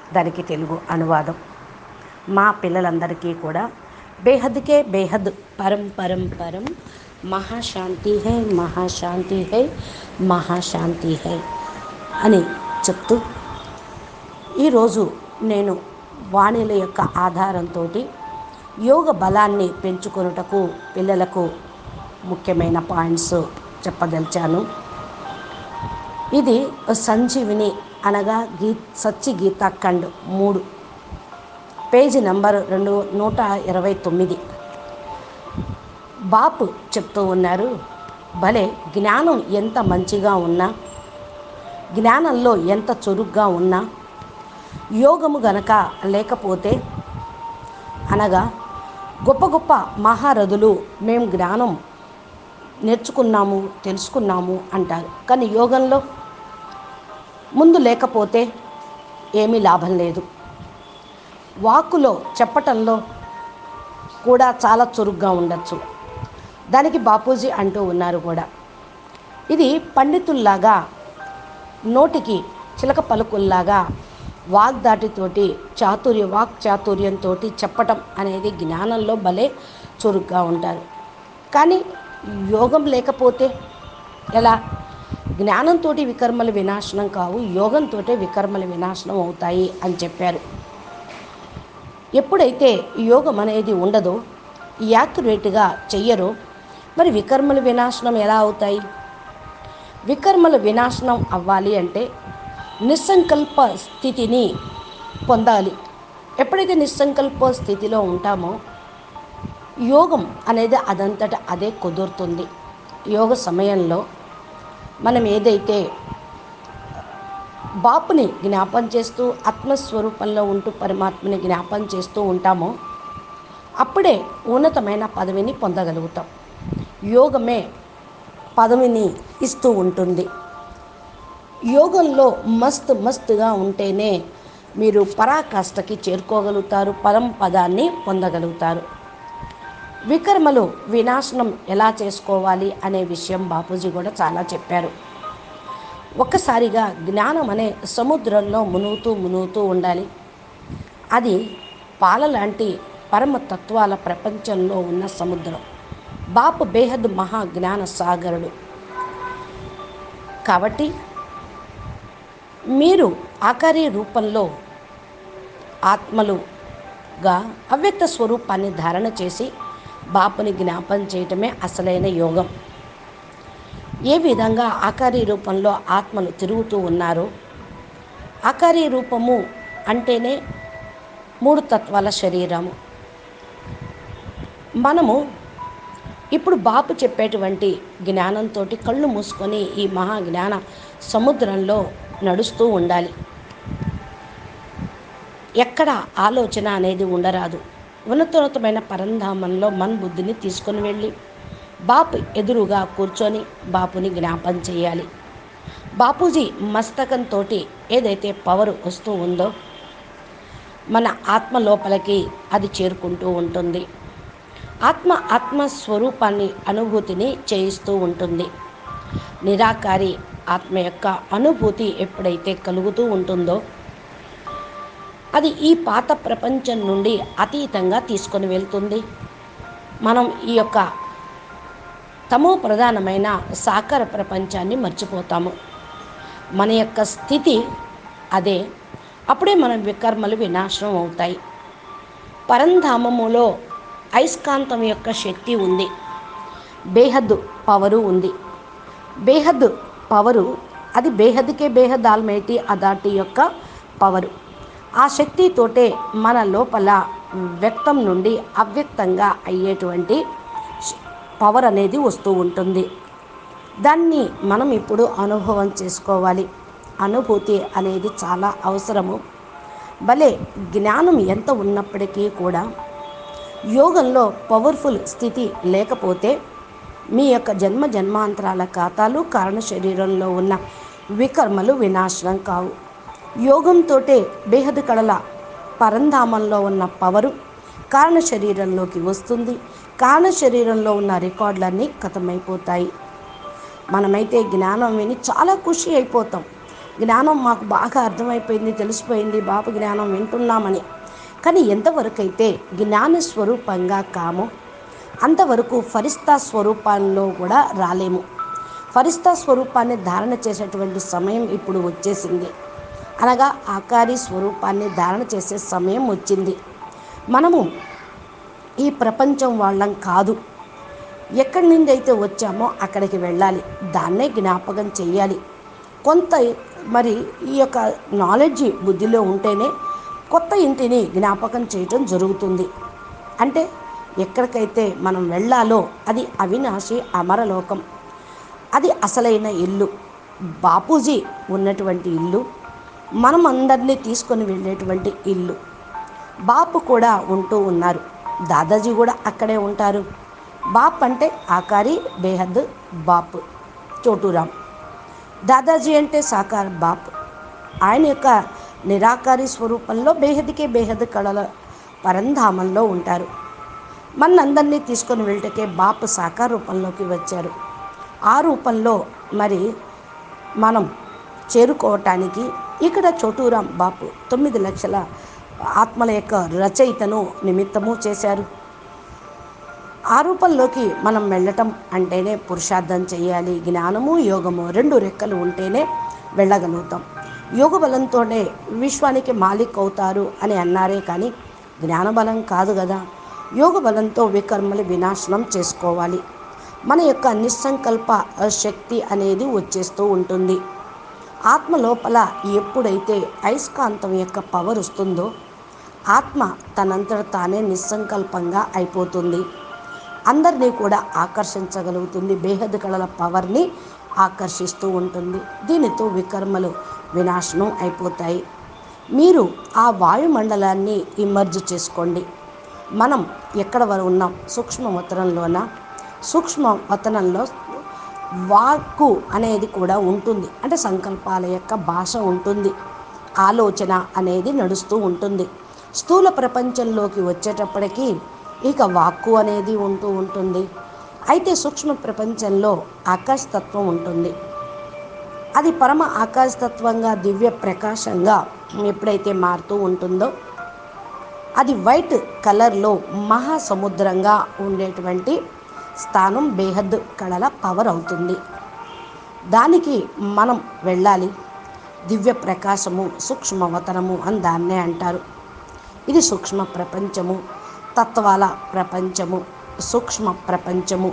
దానికి తెలుగు అనువాదం మా పిల్లలందరికీ కూడా బేహద్కే బేహద్ పరం పరం పరం మహాశాంతి హై మహాశాంతి హై మహాశాంతి హై అని చెప్తూ ఈరోజు నేను వాణిల యొక్క ఆధారంతో యోగ బలాన్ని పెంచుకొనుటకు పిల్లలకు ముఖ్యమైన పాయింట్స్ చెప్పదలిచాను ఇది సంజీవిని అనగా గీ సచ్చి గీతాఖండ్ మూడు పేజీ నంబర్ రెండు నూట ఇరవై తొమ్మిది బాపు చెప్తూ ఉన్నారు భలే జ్ఞానం ఎంత మంచిగా ఉన్నా జ్ఞానంలో ఎంత చురుగ్గా ఉన్నా యోగము గనక లేకపోతే అనగా గొప్ప గొప్ప మహారథులు మేము జ్ఞానం నేర్చుకున్నాము తెలుసుకున్నాము అంటారు కానీ యోగంలో ముందు లేకపోతే ఏమీ లాభం లేదు వాక్కులో చెప్పటంలో కూడా చాలా చురుగ్గా ఉండొచ్చు దానికి బాపూజీ అంటూ ఉన్నారు కూడా ఇది పండితుల్లాగా నోటికి చిలక పలుకుల్లాగా వాగ్దాటితోటి చాతుర్య వాక్ చాతుర్యంతో చెప్పటం అనేది జ్ఞానంలో భలే చురుగ్గా ఉంటారు కానీ యోగం లేకపోతే ఎలా జ్ఞానంతో వికర్మల వినాశనం కావు యోగంతో వికర్మల వినాశనం అవుతాయి అని చెప్పారు ఎప్పుడైతే యోగం అనేది ఉండదో యాక్యురేట్గా చెయ్యరో మరి వికర్మల వినాశనం ఎలా అవుతాయి వికర్మల వినాశనం అవ్వాలి అంటే నిస్సంకల్ప స్థితిని పొందాలి ఎప్పుడైతే నిస్సంకల్ప స్థితిలో ఉంటామో యోగం అనేది అదంతట అదే కుదురుతుంది యోగ సమయంలో మనం ఏదైతే బాపుని జ్ఞాపం చేస్తూ ఆత్మస్వరూపంలో ఉంటూ పరమాత్మని జ్ఞాపం చేస్తూ ఉంటామో అప్పుడే ఉన్నతమైన పదవిని పొందగలుగుతాం యోగమే పదవిని ఇస్తూ ఉంటుంది యోగంలో మస్తు మస్తుగా ఉంటేనే మీరు పరాకాష్ఠకి చేరుకోగలుగుతారు పరం పదాన్ని పొందగలుగుతారు వికర్మలు వినాశనం ఎలా చేసుకోవాలి అనే విషయం బాపూజీ కూడా చాలా చెప్పారు ఒక్కసారిగా జ్ఞానం అనే సముద్రంలో మునుగుతూ మునుగుతూ ఉండాలి అది పాల లాంటి పరమ తత్వాల ప్రపంచంలో ఉన్న సముద్రం బాపు బేహద్ మహా జ్ఞాన సాగరుడు కాబట్టి మీరు ఆకారి రూపంలో ఆత్మలుగా అవ్యక్త స్వరూపాన్ని ధారణ చేసి బాపుని జ్ఞాపం చేయటమే అసలైన యోగం ఏ విధంగా ఆకారి రూపంలో ఆత్మలు తిరుగుతూ ఉన్నారో ఆకారి రూపము అంటేనే మూడు తత్వాల శరీరము మనము ఇప్పుడు బాపు చెప్పేటువంటి జ్ఞానంతో కళ్ళు మూసుకొని ఈ మహా జ్ఞాన సముద్రంలో నడుస్తూ ఉండాలి ఎక్కడ ఆలోచన అనేది ఉండరాదు ఉన్నతోన్నతమైన పరంధామంలో మన బుద్ధిని తీసుకొని వెళ్ళి బాపు ఎదురుగా కూర్చొని బాపుని జ్ఞాపం చేయాలి బాపూజీ మస్తకంతో ఏదైతే పవర్ వస్తూ ఉందో మన ఆత్మ లోపలికి అది చేరుకుంటూ ఉంటుంది ఆత్మ ఆత్మ స్వరూపాన్ని అనుభూతిని చేయిస్తూ ఉంటుంది నిరాకారి ఆత్మ యొక్క అనుభూతి ఎప్పుడైతే కలుగుతూ ఉంటుందో అది ఈ పాత ప్రపంచం నుండి అతీతంగా తీసుకొని వెళ్తుంది మనం ఈ యొక్క తమో ప్రధానమైన సాకార ప్రపంచాన్ని మర్చిపోతాము మన యొక్క స్థితి అదే అప్పుడే మన వికర్మలు వినాశనం అవుతాయి పరంధామములో అయస్కాంతం యొక్క శక్తి ఉంది బేహద్దు పవరు ఉంది బేహద్ పవరు అది బేహద్కే బేహద్ ఆల్మైటీ అథారిటీ యొక్క పవరు ఆ శక్తితోటే మన లోపల వ్యక్తం నుండి అవ్యక్తంగా అయ్యేటువంటి పవర్ అనేది వస్తూ ఉంటుంది దాన్ని మనం ఇప్పుడు అనుభవం చేసుకోవాలి అనుభూతి అనేది చాలా అవసరము భలే జ్ఞానం ఎంత ఉన్నప్పటికీ కూడా యోగంలో పవర్ఫుల్ స్థితి లేకపోతే మీ యొక్క జన్మ జన్మాంతరాల ఖాతాలు కారణ శరీరంలో ఉన్న వికర్మలు వినాశనం కావు యోగంతో బేహద్ కళల పరంధామంలో ఉన్న పవరు కారణ శరీరంలోకి వస్తుంది కారణ శరీరంలో ఉన్న రికార్డులన్నీ ఖతమైపోతాయి మనమైతే జ్ఞానం విని చాలా ఖుషి అయిపోతాం జ్ఞానం మాకు బాగా అర్థమైపోయింది తెలిసిపోయింది బాపు జ్ఞానం వింటున్నామని కానీ ఎంతవరకు అయితే జ్ఞాన స్వరూపంగా కామో అంతవరకు ఫరిస్తా స్వరూపాల్లో కూడా రాలేము ఫరిస్తా స్వరూపాన్ని ధారణ చేసేటువంటి సమయం ఇప్పుడు వచ్చేసింది అనగా ఆకారి స్వరూపాన్ని ధారణ చేసే సమయం వచ్చింది మనము ఈ ప్రపంచం వాళ్ళం కాదు ఎక్కడి నుండి అయితే వచ్చామో అక్కడికి వెళ్ళాలి దాన్నే జ్ఞాపకం చేయాలి కొంత మరి ఈ యొక్క నాలెడ్జ్ బుద్ధిలో ఉంటేనే కొత్త ఇంటిని జ్ఞాపకం చేయటం జరుగుతుంది అంటే ఎక్కడికైతే మనం వెళ్ళాలో అది అవినాశి అమరలోకం అది అసలైన ఇల్లు బాపూజీ ఉన్నటువంటి ఇల్లు మనం అందరినీ తీసుకొని వెళ్ళేటువంటి ఇల్లు బాపు కూడా ఉంటూ ఉన్నారు దాదాజీ కూడా అక్కడే ఉంటారు బాప్ అంటే ఆకారి బేహద్ బాప్ చోటురామ్ దాదాజీ అంటే సాకార్ బాప్ ఆయన యొక్క నిరాకారి స్వరూపంలో బేహద్కే బేహద్ కళల పరంధామంలో ఉంటారు మనందరినీ తీసుకొని వెళ్ళటకే బాప్ సాకార రూపంలోకి వచ్చారు ఆ రూపంలో మరి మనం చేరుకోవటానికి ఇక్కడ చోటూరాం బాపు తొమ్మిది లక్షల ఆత్మల యొక్క రచయితను నిమిత్తము చేశారు ఆ రూపంలోకి మనం వెళ్ళటం అంటేనే పురుషార్థం చేయాలి జ్ఞానము యోగము రెండు రెక్కలు ఉంటేనే వెళ్ళగలుగుతాం యోగ బలంతోనే విశ్వానికి మాలిక్ అవుతారు అని అన్నారే కానీ జ్ఞానబలం కాదు కదా యోగ బలంతో వికర్మలు వినాశనం చేసుకోవాలి మన యొక్క నిస్సంకల్ప శక్తి అనేది వచ్చేస్తూ ఉంటుంది ఆత్మ లోపల ఎప్పుడైతే అయస్కాంతం యొక్క పవర్ వస్తుందో ఆత్మ తనంతట తానే నిస్సంకల్పంగా అయిపోతుంది అందరినీ కూడా ఆకర్షించగలుగుతుంది బేహద్ కళల పవర్ని ఆకర్షిస్తూ ఉంటుంది దీనితో వికర్మలు వినాశనం అయిపోతాయి మీరు ఆ వాయుమండలాన్ని ఇమర్జ్ చేసుకోండి మనం ఎక్కడ వరకు ఉన్నాం సూక్ష్మ వతనంలోన సూక్ష్మ వతనంలో వాక్కు అనేది కూడా ఉంటుంది అంటే సంకల్పాల యొక్క భాష ఉంటుంది ఆలోచన అనేది నడుస్తూ ఉంటుంది స్థూల ప్రపంచంలోకి వచ్చేటప్పటికీ ఇక వాక్కు అనేది ఉంటూ ఉంటుంది అయితే సూక్ష్మ ప్రపంచంలో ఆకాశతత్వం ఉంటుంది అది పరమ ఆకాశతత్వంగా దివ్య ప్రకాశంగా ఎప్పుడైతే మారుతూ ఉంటుందో అది వైట్ కలర్లో మహాసముద్రంగా ఉండేటువంటి స్థానం బేహద్ కళల పవర్ అవుతుంది దానికి మనం వెళ్ళాలి దివ్య ప్రకాశము సూక్ష్మవతనము అని దాన్నే అంటారు ఇది సూక్ష్మ ప్రపంచము తత్వాల ప్రపంచము సూక్ష్మ ప్రపంచము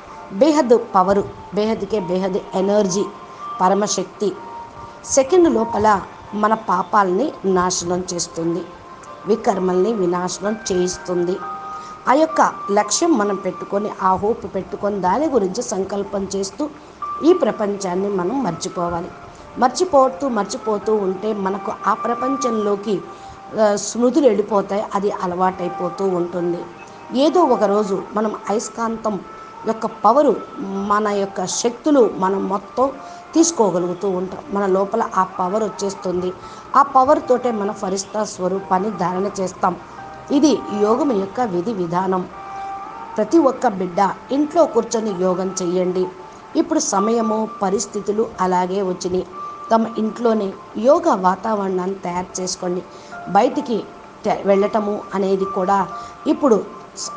బేహద్ పవరు బేహద్కే బేహద్ ఎనర్జీ పరమశక్తి సెకండ్ లోపల మన పాపాలని నాశనం చేస్తుంది వికర్మల్ని వినాశనం చేయిస్తుంది ఆ యొక్క లక్ష్యం మనం పెట్టుకొని ఆ హోప్ పెట్టుకొని దాని గురించి సంకల్పం చేస్తూ ఈ ప్రపంచాన్ని మనం మర్చిపోవాలి మర్చిపోతూ మర్చిపోతూ ఉంటే మనకు ఆ ప్రపంచంలోకి ఆ, స్మృతులు వెళ్ళిపోతాయి అది అలవాటైపోతూ ఉంటుంది ఏదో ఒక రోజు మనం అయస్కాంతం యొక్క పవరు మన యొక్క శక్తులు మనం మొత్తం తీసుకోగలుగుతూ ఉంటాం మన లోపల ఆ పవర్ వచ్చేస్తుంది ఆ పవర్ తోటే మన ఫరిస్తా స్వరూపాన్ని ధారణ చేస్తాం ఇది యోగం యొక్క విధి విధానం ప్రతి ఒక్క బిడ్డ ఇంట్లో కూర్చొని యోగం చెయ్యండి ఇప్పుడు సమయము పరిస్థితులు అలాగే వచ్చినాయి తమ ఇంట్లోనే యోగా వాతావరణాన్ని తయారు చేసుకోండి బయటికి తె- వెళ్ళటము అనేది కూడా ఇప్పుడు స-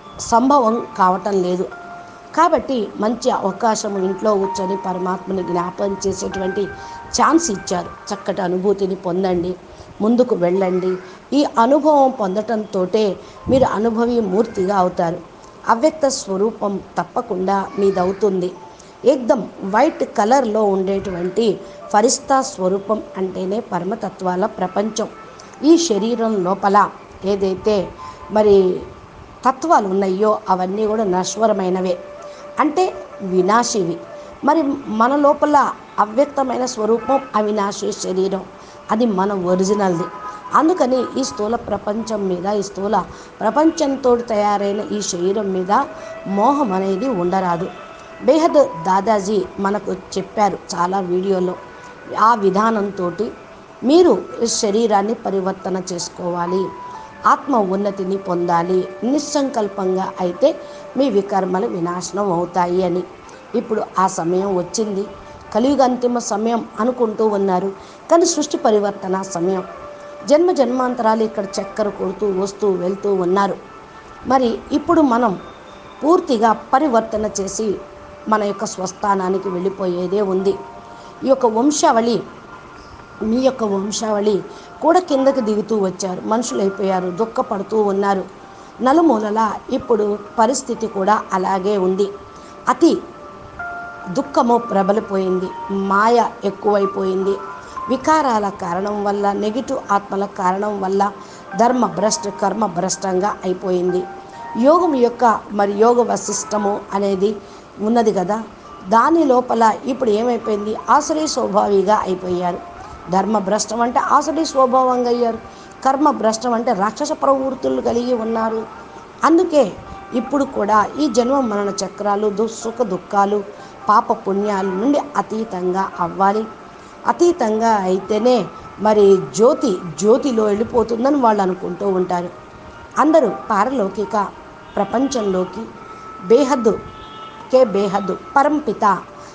సంభవం కావటం లేదు కాబట్టి మంచి అవకాశం ఇంట్లో కూర్చొని పరమాత్మని జ్ఞాపకం చేసేటువంటి ఛాన్స్ ఇచ్చారు చక్కటి అనుభూతిని పొందండి ముందుకు వెళ్ళండి ఈ అనుభవం పొందటంతో మీరు అనుభవి మూర్తిగా అవుతారు అవ్యక్త స్వరూపం తప్పకుండా మీదవుతుంది ఏకదం వైట్ కలర్లో ఉండేటువంటి ఫరిస్తా స్వరూపం అంటేనే పరమతత్వాల ప్రపంచం ఈ శరీరం లోపల ఏదైతే మరి తత్వాలు ఉన్నాయో అవన్నీ కూడా నశ్వరమైనవే అంటే వినాశివి మరి మన లోపల అవ్యక్తమైన స్వరూపం అవినాశి శరీరం అది మన ఒరిజినల్ది అందుకని ఈ స్థూల ప్రపంచం మీద ఈ స్థూల ప్రపంచంతో తయారైన ఈ శరీరం మీద మోహం అనేది ఉండరాదు బేహద్ దాదాజీ మనకు చెప్పారు చాలా వీడియోలో ఆ విధానంతో మీరు శరీరాన్ని పరివర్తన చేసుకోవాలి ఆత్మ ఉన్నతిని పొందాలి నిస్సంకల్పంగా అయితే మీ వికర్మలు వినాశనం అవుతాయి అని ఇప్పుడు ఆ సమయం వచ్చింది కలియుగ అంతిమ సమయం అనుకుంటూ ఉన్నారు కానీ సృష్టి పరివర్తన సమయం జన్మ జన్మాంతరాలు ఇక్కడ చక్కెర కొడుతూ వస్తూ వెళ్తూ ఉన్నారు మరి ఇప్పుడు మనం పూర్తిగా పరివర్తన చేసి మన యొక్క స్వస్థానానికి వెళ్ళిపోయేదే ఉంది ఈ యొక్క వంశావళి మీ యొక్క వంశావళి కూడా కిందకి దిగుతూ వచ్చారు మనుషులు అయిపోయారు దుఃఖపడుతూ ఉన్నారు నలుమూలలా ఇప్పుడు పరిస్థితి కూడా అలాగే ఉంది అతి దుఃఖము ప్రబలిపోయింది మాయ ఎక్కువైపోయింది వికారాల కారణం వల్ల నెగిటివ్ ఆత్మల కారణం వల్ల ధర్మ భ్రష్ట కర్మ భ్రష్టంగా అయిపోయింది యోగం యొక్క మరి యోగ వశిష్టము అనేది ఉన్నది కదా దాని లోపల ఇప్పుడు ఏమైపోయింది ఆశ్రయ స్వభావిగా అయిపోయారు ధర్మ భ్రష్టం అంటే ఆశ్రయ స్వభావంగా అయ్యారు కర్మ భ్రష్టం అంటే రాక్షస ప్రవృత్తులు కలిగి ఉన్నారు అందుకే ఇప్పుడు కూడా ఈ జన్మ మరణ చక్రాలు దు సుఖ దుఃఖాలు పాప పుణ్యాల నుండి అతీతంగా అవ్వాలి అతీతంగా అయితేనే మరి జ్యోతి జ్యోతిలో వెళ్ళిపోతుందని వాళ్ళు అనుకుంటూ ఉంటారు అందరూ పారలౌకిక ప్రపంచంలోకి బేహద్దు కే బేహద్దు పరంపిత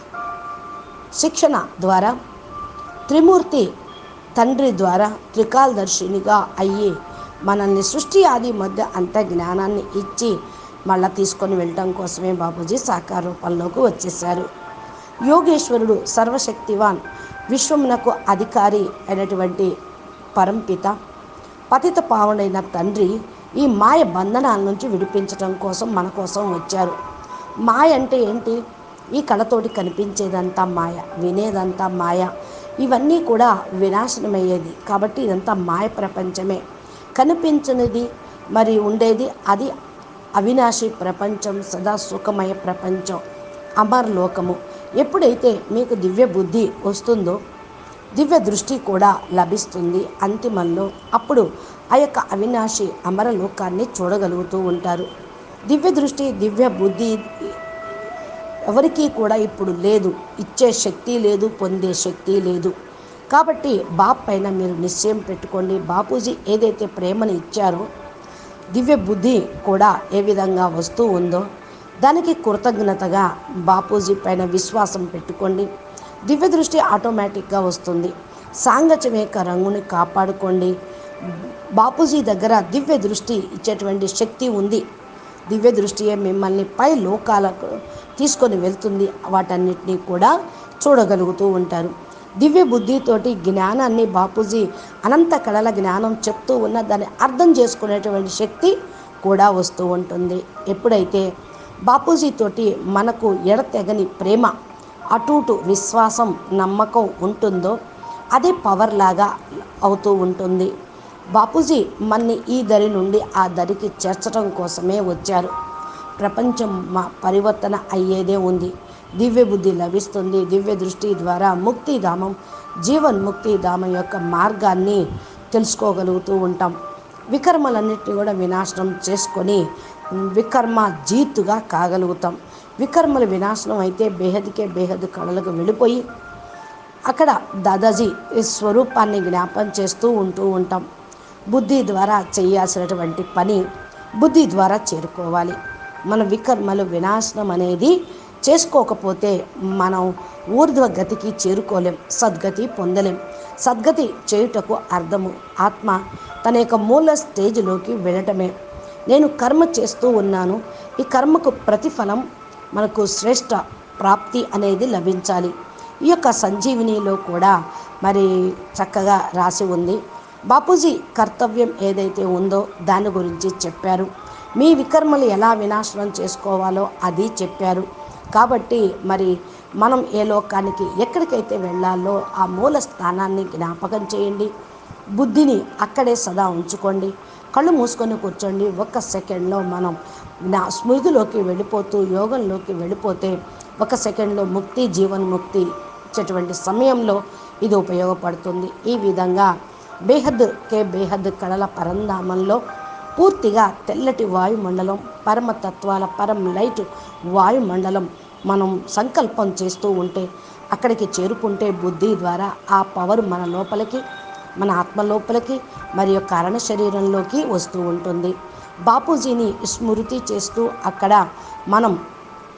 శిక్షణ ద్వారా త్రిమూర్తి తండ్రి ద్వారా త్రికాలదర్శినిగా అయ్యి మనల్ని సృష్టి ఆది మధ్య అంత జ్ఞానాన్ని ఇచ్చి మళ్ళా తీసుకొని వెళ్ళటం కోసమే బాబూజీ సాకార రూపంలోకి వచ్చేసారు యోగేశ్వరుడు సర్వశక్తివాన్ విశ్వమునకు అధికారి అయినటువంటి పరంపిత పతిత పావనైన తండ్రి ఈ మాయ బంధనాల నుంచి విడిపించడం కోసం మన కోసం వచ్చారు మాయ అంటే ఏంటి ఈ కళతోటి కనిపించేదంతా మాయ వినేదంతా మాయ ఇవన్నీ కూడా వినాశనమయ్యేది కాబట్టి ఇదంతా మాయ ప్రపంచమే కనిపించనిది మరి ఉండేది అది అవినాశి ప్రపంచం సదా సుఖమయ ప్రపంచం అమర్లోకము ఎప్పుడైతే మీకు దివ్య బుద్ధి వస్తుందో దివ్య దృష్టి కూడా లభిస్తుంది అంతిమంలో అప్పుడు ఆ యొక్క అవినాశి అమరలోకాన్ని చూడగలుగుతూ ఉంటారు దివ్య దృష్టి దివ్య బుద్ధి ఎవరికీ కూడా ఇప్పుడు లేదు ఇచ్చే శక్తి లేదు పొందే శక్తి లేదు కాబట్టి బాప్ పైన మీరు నిశ్చయం పెట్టుకోండి బాపూజీ ఏదైతే ప్రేమను ఇచ్చారో దివ్య బుద్ధి కూడా ఏ విధంగా వస్తూ ఉందో దానికి కృతజ్ఞతగా బాపూజీ పైన విశ్వాసం పెట్టుకోండి దివ్య దృష్టి ఆటోమేటిక్గా వస్తుంది సాంగత్యమేక రంగుని కాపాడుకోండి బాపూజీ దగ్గర దివ్య దృష్టి ఇచ్చేటువంటి శక్తి ఉంది దివ్య దృష్టియే మిమ్మల్ని పై లోకాలకు తీసుకొని వెళ్తుంది వాటన్నిటినీ కూడా చూడగలుగుతూ ఉంటారు దివ్య బుద్ధితోటి జ్ఞానాన్ని బాపూజీ అనంత కళల జ్ఞానం చెప్తూ ఉన్న దాన్ని అర్థం చేసుకునేటువంటి శక్తి కూడా వస్తూ ఉంటుంది ఎప్పుడైతే బాపూజీతోటి మనకు ఎడతెగని ప్రేమ అటూటు విశ్వాసం నమ్మకం ఉంటుందో అదే పవర్ లాగా అవుతూ ఉంటుంది బాపూజీ మన్ని ఈ దరి నుండి ఆ దరికి చేర్చడం కోసమే వచ్చారు ప్రపంచం మా పరివర్తన అయ్యేదే ఉంది దివ్య బుద్ధి లభిస్తుంది దివ్య దృష్టి ద్వారా ముక్తిధామం జీవన్ ముక్తిధామం యొక్క మార్గాన్ని తెలుసుకోగలుగుతూ ఉంటాం వికర్మలన్నింటినీ కూడా వినాశనం చేసుకొని వికర్మ జీతుగా కాగలుగుతాం వికర్మలు వినాశనం అయితే బేహద్కే బేహద్ కళలకు వెళ్ళిపోయి అక్కడ దాదాజీ స్వరూపాన్ని జ్ఞాపం చేస్తూ ఉంటూ ఉంటాం బుద్ధి ద్వారా చేయాల్సినటువంటి పని బుద్ధి ద్వారా చేరుకోవాలి మన వికర్మలు వినాశనం అనేది చేసుకోకపోతే మనం ఊర్ధ్వ గతికి చేరుకోలేం సద్గతి పొందలేం సద్గతి చేయుటకు అర్థము ఆత్మ తన యొక్క మూల స్టేజ్లోకి వెళ్ళటమే నేను కర్మ చేస్తూ ఉన్నాను ఈ కర్మకు ప్రతిఫలం మనకు శ్రేష్ట ప్రాప్తి అనేది లభించాలి ఈ యొక్క సంజీవినిలో కూడా మరి చక్కగా రాసి ఉంది బాపూజీ కర్తవ్యం ఏదైతే ఉందో దాని గురించి చెప్పారు మీ వికర్మలు ఎలా వినాశనం చేసుకోవాలో అది చెప్పారు కాబట్టి మరి మనం ఏ లోకానికి ఎక్కడికైతే వెళ్ళాలో ఆ మూల స్థానాన్ని జ్ఞాపకం చేయండి బుద్ధిని అక్కడే సదా ఉంచుకోండి కళ్ళు మూసుకొని కూర్చోండి ఒక్క సెకండ్లో మనం నా స్మృతిలోకి వెళ్ళిపోతూ యోగంలోకి వెళ్ళిపోతే ఒక సెకండ్లో ముక్తి జీవన్ముక్తి ఇచ్చేటువంటి సమయంలో ఇది ఉపయోగపడుతుంది ఈ విధంగా బేహద్ కే బేహద్ కళల పరంధామంలో పూర్తిగా తెల్లటి వాయుమండలం పరమతత్వాల పరం లైట్ వాయుమండలం మనం సంకల్పం చేస్తూ ఉంటే అక్కడికి చేరుకుంటే బుద్ధి ద్వారా ఆ పవర్ మన లోపలికి మన ఆత్మ లోపలికి మరియు కారణ శరీరంలోకి వస్తూ ఉంటుంది బాపూజీని స్మృతి చేస్తూ అక్కడ మనం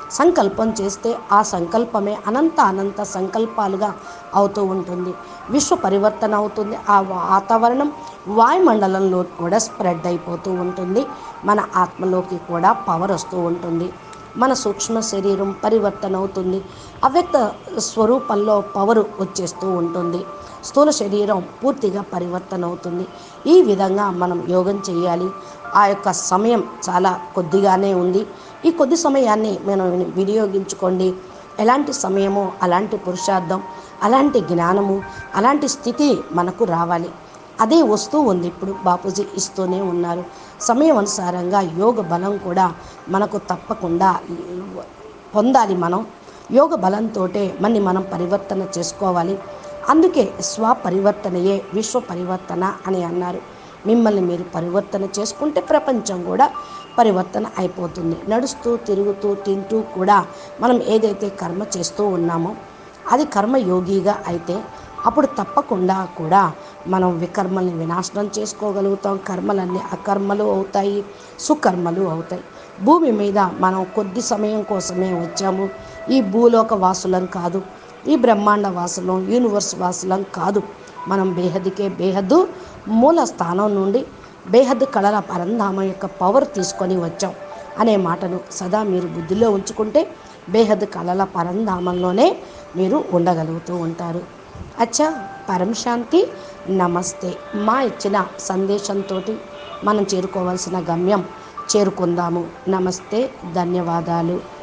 సంకల్పం చేస్తే ఆ సంకల్పమే అనంత అనంత సంకల్పాలుగా అవుతూ ఉంటుంది విశ్వ పరివర్తన అవుతుంది ఆ వాతావరణం వాయుమండలంలో కూడా స్ప్రెడ్ అయిపోతూ ఉంటుంది మన ఆత్మలోకి కూడా పవర్ వస్తూ ఉంటుంది మన సూక్ష్మ శరీరం పరివర్తన అవుతుంది అవ్యక్త స్వరూపంలో పవర్ వచ్చేస్తూ ఉంటుంది స్థూల శరీరం పూర్తిగా పరివర్తన అవుతుంది ఈ విధంగా మనం యోగం చేయాలి ఆ యొక్క సమయం చాలా కొద్దిగానే ఉంది ఈ కొద్ది సమయాన్ని మనం వినియోగించుకోండి ఎలాంటి సమయము అలాంటి పురుషార్థం అలాంటి జ్ఞానము అలాంటి స్థితి మనకు రావాలి అదే వస్తూ ఉంది ఇప్పుడు బాపూజీ ఇస్తూనే ఉన్నారు సమయం అనుసారంగా యోగ బలం కూడా మనకు తప్పకుండా పొందాలి మనం యోగ బలంతో మన్ని మనం పరివర్తన చేసుకోవాలి అందుకే స్వపరివర్తనయే విశ్వ పరివర్తన అని అన్నారు మిమ్మల్ని మీరు పరివర్తన చేసుకుంటే ప్రపంచం కూడా పరివర్తన అయిపోతుంది నడుస్తూ తిరుగుతూ తింటూ కూడా మనం ఏదైతే కర్మ చేస్తూ ఉన్నామో అది కర్మయోగిగా అయితే అప్పుడు తప్పకుండా కూడా మనం వికర్మల్ని వినాశనం చేసుకోగలుగుతాం కర్మలన్నీ అకర్మలు అవుతాయి సుకర్మలు అవుతాయి భూమి మీద మనం కొద్ది సమయం కోసమే వచ్చాము ఈ భూలోక వాసులం కాదు ఈ బ్రహ్మాండ వాసులం యూనివర్స్ వాసులం కాదు మనం బేహద్దుకే బేహద్దు మూల స్థానం నుండి బేహద్దు కళల పరంధామం యొక్క పవర్ తీసుకొని వచ్చాం అనే మాటను సదా మీరు బుద్ధిలో ఉంచుకుంటే బేహద్ కళల పరంధామంలోనే మీరు ఉండగలుగుతూ ఉంటారు అచ్చా పరం శాంతి నమస్తే మా ఇచ్చిన సందేశంతో మనం చేరుకోవాల్సిన గమ్యం చేరుకుందాము నమస్తే ధన్యవాదాలు